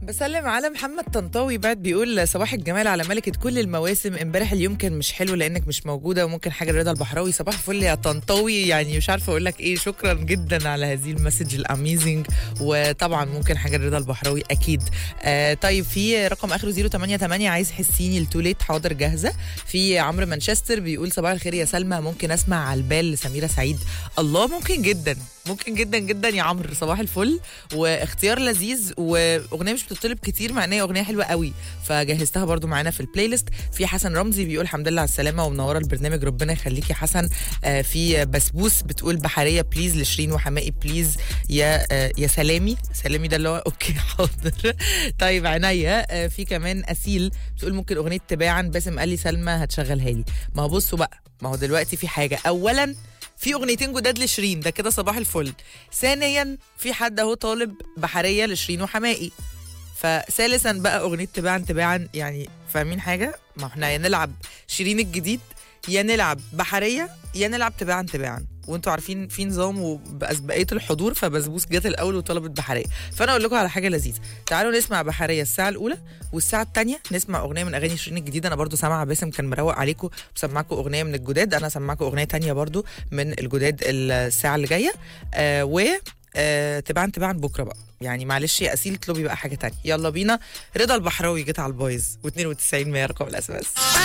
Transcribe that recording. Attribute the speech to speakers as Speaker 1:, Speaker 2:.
Speaker 1: بسلم على محمد طنطاوي بعد بيقول صباح الجمال على ملكة كل المواسم امبارح اليوم كان مش حلو لانك مش موجودة وممكن حاجة رضا البحراوي صباح الفل يا طنطاوي يعني مش عارفة اقول لك ايه شكرا جدا على هذه المسج الاميزنج وطبعا ممكن حاجة رضا البحراوي اكيد آه طيب في رقم اخره 088 عايز حسيني التوليت حاضر جاهزة في عمرو مانشستر بيقول صباح الخير يا سلمى ممكن اسمع على البال لسميرة سعيد الله ممكن جدا ممكن جدا جدا يا عمرو صباح الفل واختيار لذيذ واغنيه مش بتطلب كتير مع ان هي اغنيه حلوه قوي فجهزتها برضو معانا في البلاي ليست في حسن رمزي بيقول الحمد لله على السلامه ومنوره البرنامج ربنا يخليك يا حسن آه في بسبوس بتقول بحريه بليز لشيرين وحمائي بليز يا آه يا سلامي سلامي ده اللي هو اوكي حاضر طيب عينيا آه في كمان اسيل بتقول ممكن اغنيه تباعا باسم قال لي سلمى هتشغلها لي ما هو بصوا بقى ما هو دلوقتي في حاجه اولا في اغنيتين جداد لشيرين ده كده صباح الفل ثانيا في حد اهو طالب بحريه لشيرين وحمائي فثالثا بقى اغنيه تباعا تباعا يعني فاهمين حاجه ما احنا يا نلعب شيرين الجديد يا نلعب بحريه يا نلعب تباعا تباعا وانتوا عارفين في نظام وبقيه الحضور فبسبوس جت الاول وطلبت بحريه فانا اقول لكم على حاجه لذيذه تعالوا نسمع بحريه الساعه الاولى والساعه الثانيه نسمع اغنيه من اغاني شيرين الجديده انا برضو سامعه باسم كان مروق عليكم وسمعكم اغنيه من الجداد انا سمعكم اغنيه تانية برضو من الجداد الساعه اللي جايه آه و آه تباعا تباعا بكره بقى يعني معلش يا اسيل اطلبي بقى حاجه تانية يلا بينا رضا البحراوي جت على البايظ و92 100 رقم الاس ام اس